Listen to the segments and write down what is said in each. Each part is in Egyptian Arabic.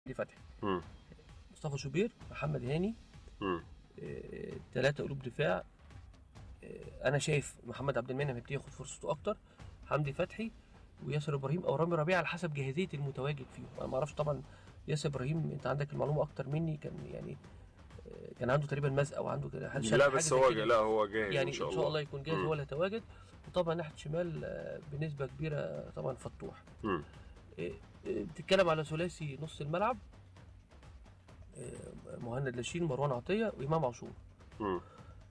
فتحي مم. مصطفى شوبير محمد هاني مم. ثلاثة قلوب دفاع آه، انا شايف محمد عبد المنعم هيبتدي ياخد فرصته اكتر حمدي فتحي وياسر ابراهيم او رامي ربيعه على حسب جاهزيه المتواجد فيهم انا ما اعرفش طبعا ياسر ابراهيم انت عندك المعلومه اكتر مني كان يعني آه، كان عنده تقريبا مزق او عنده كده هل شال لا حاجة بس زي هو كده؟ لا هو جاهز يعني ان شاء الله يكون جاهز مم. هو اللي هيتواجد وطبعا ناحيه شمال آه، بنسبه كبيره طبعا فتوح مم. إيه، إيه، بتتكلم على ثلاثي نص الملعب إيه، مهند لاشين مروان عطيه وامام عاشور مم.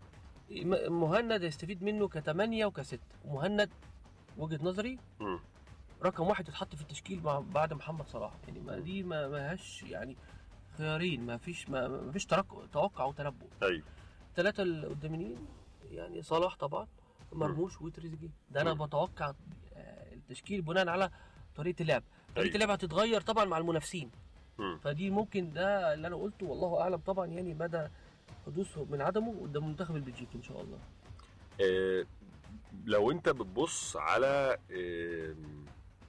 إم- مهند يستفيد منه كثمانية وكستة ومهند وجهة نظري مم. رقم واحد يتحط في التشكيل مع بعد محمد صلاح يعني ما دي ما ماهاش يعني خيارين ما فيش ما ما فيش ترك- توقع وتنبؤ ايوه الثلاثة القداميين يعني صلاح طبعا مرموش وتريزيجيه ده انا مم. بتوقع آه، التشكيل بناء على طريقة اللعب طريقة أيوة. اللعب هتتغير طبعا مع المنافسين مم. فدي ممكن ده اللي انا قلته والله اعلم طبعا يعني مدى حدوثه من عدمه قدام المنتخب البلجيكي ان شاء الله آه، لو انت بتبص على آم،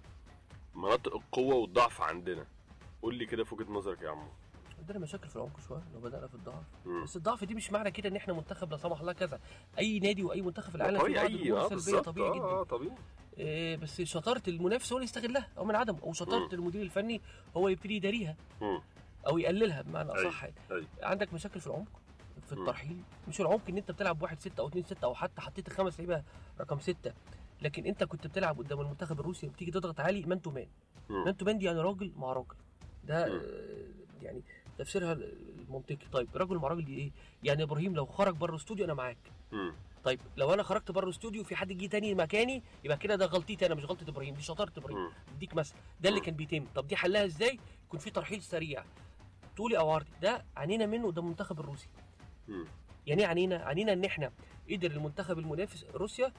مناطق القوه والضعف عندنا قول لي كده في وجهه نظرك يا عمو عندنا مشاكل في العمق شويه لو بدانا في الضعف مم. بس الضعف دي مش معنى كده ان احنا منتخب لا سمح الله كذا اي نادي واي منتخب في العالم في طبيعي بعض اي الامور اه سلبيه بالظبط طبيعي اه جدا اه طبيعي إيه بس شطاره المنافس هو اللي يستغلها او من عدمه او شطاره مم. المدير الفني هو يبتدي يداريها مم. او يقللها بمعنى أيوة. اصح يعني. ايوه عندك مشاكل في العمق في مم. الترحيل مش العمق ان انت بتلعب واحد ستة او اتنين ستة او حتى حطيت الخمس لعيبه رقم ستة لكن انت كنت بتلعب قدام المنتخب الروسي بتيجي تضغط عالي مان تو مان مم. مان تو مان دي يعني راجل مع راجل ده مم. آه، يعني تفسيرها المنطقي طيب راجل مع راجل دي ايه يعني ابراهيم لو خرج بره الاستوديو انا معاك مم. طيب لو انا خرجت بره الاستوديو في حد جه تاني مكاني يبقى كده ده غلطتي انا مش غلطه ابراهيم دي شطاره ابراهيم مم. اديك مثل ده اللي مم. كان بيتم طب دي حلها ازاي يكون في ترحيل سريع طولي او عرضي ده عانينا منه قدام المنتخب الروسي مم. يعني ايه عنينا عنينا ان احنا قدر المنتخب المنافس روسيا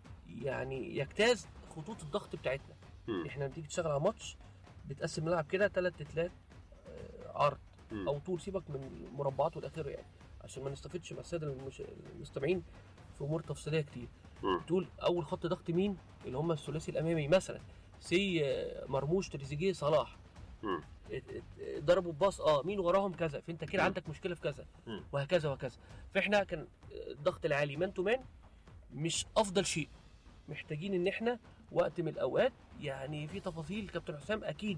يعني يجتاز خطوط الضغط بتاعتنا مم. احنا لما تيجي تشتغل على ماتش بتقسم الملعب كده ثلاث تلات آه، عرض مم. او طول سيبك من المربعات والاخره يعني عشان ما نستفدش مع الساده المش- المستمعين في امور تفصيليه كتير مم. تقول اول خط ضغط مين اللي هم الثلاثي الامامي مثلا سي آه، مرموش تريزيجيه صلاح مم. ات- ات- ضربوا بباص اه مين وراهم كذا فانت كده مم. عندك مشكله في كذا مم. وهكذا وهكذا فاحنا كان الضغط العالي مان تو مان مش افضل شيء محتاجين ان احنا وقت من الاوقات يعني في تفاصيل كابتن حسام اكيد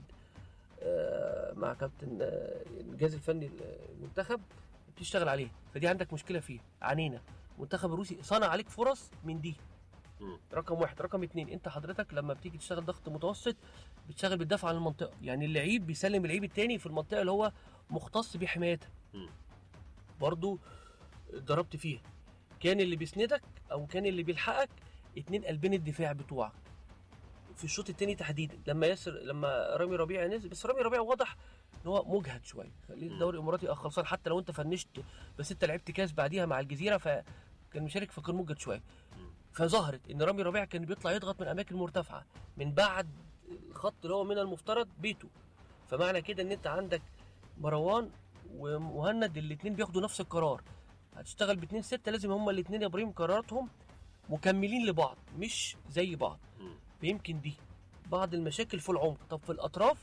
آه، مع كابتن آه، الجهاز الفني المنتخب بتشتغل عليه فدي عندك مشكله فيه عانينا المنتخب الروسي صنع عليك فرص من دي مم. رقم واحد رقم اتنين انت حضرتك لما بتيجي تشتغل ضغط متوسط بتشتغل بتدافع عن المنطقه يعني اللعيب بيسلم اللعيب التاني في المنطقه اللي هو مختص بحمايتها مم. برضو ضربت فيها كان اللي بيسندك او كان اللي بيلحقك اتنين قلبين الدفاع بتوعك في الشوط التاني تحديدا لما ياسر لما رامي ربيع نزل بس رامي ربيع واضح ان هو مجهد شويه خليه الدوري الاماراتي اه خلصان حتى لو انت فنشت بس انت لعبت كاس بعديها مع الجزيره فكان مشارك فكان مجهد شويه مم. فظهرت ان رامي ربيع كان بيطلع يضغط من اماكن مرتفعه من بعد الخط اللي هو من المفترض بيته فمعنى كده ان انت عندك مروان ومهند الاثنين بياخدوا نفس القرار هتشتغل باتنين ستة لازم هما الاثنين يا ابراهيم قراراتهم مكملين لبعض مش زي بعض مم. فيمكن دي بعض المشاكل في العمق طب في الاطراف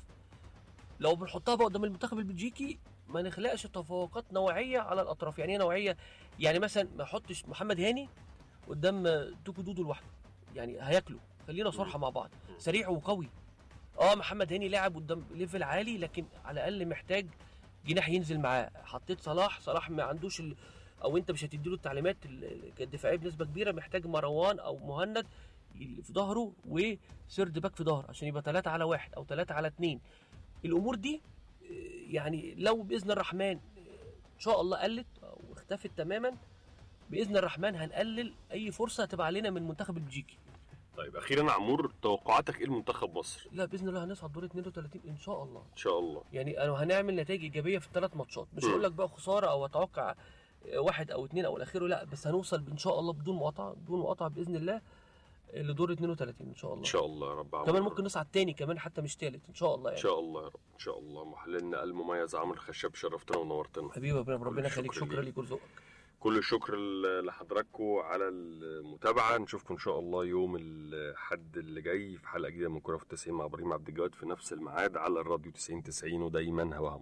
لو بنحطها بقى قدام المنتخب البلجيكي ما نخلقش تفوقات نوعيه على الاطراف يعني ايه نوعيه يعني مثلا ما احطش محمد هاني قدام توكو دودو لوحده يعني هياكله خلينا صراحه مع بعض سريع وقوي اه محمد هاني لاعب قدام ليفل عالي لكن على الاقل محتاج جناح ينزل معاه حطيت صلاح صلاح ما عندوش ال... او انت مش هتديله التعليمات ال- الدفاعيه بنسبه كبيره محتاج مروان او مهند اللي في ظهره وسيرد باك في ظهر عشان يبقى ثلاثة على واحد او ثلاثة على اثنين الامور دي آه، يعني لو باذن الرحمن آه، ان شاء الله قلت او اختفت تماما باذن الرحمن هنقلل اي فرصه هتبقى علينا من المنتخب البلجيكي طيب اخيرا يا عمور توقعاتك ايه لمنتخب مصر لا باذن الله هنصعد دور 32 ان شاء الله ان شاء الله يعني انا هنعمل نتائج ايجابيه في الثلاث ماتشات مش مم. هقول لك بقى خساره او اتوقع واحد او اثنين او الاخير لا بس هنوصل ان شاء الله بدون مقاطعه بدون مقاطعه باذن الله لدور 32 ان شاء الله ان شاء الله يا رب عمور. كمان ممكن نصعد تاني كمان حتى مش تالت ان شاء الله ان يعني شاء الله يا رب ان شاء الله محللنا المميز عمرو الخشاب شرفتنا ونورتنا حبيبي يا إبراهيم، ربنا كل يخليك الشكر شكرا ليك. ليك ورزقك كل الشكر ل- لحضراتكم على المتابعه نشوفكم ان شاء الله يوم الاحد اللي جاي في حلقه جديده من كره في التسعين مع ابراهيم عبد الجواد في نفس الميعاد على الراديو 90 90 ودايما هواها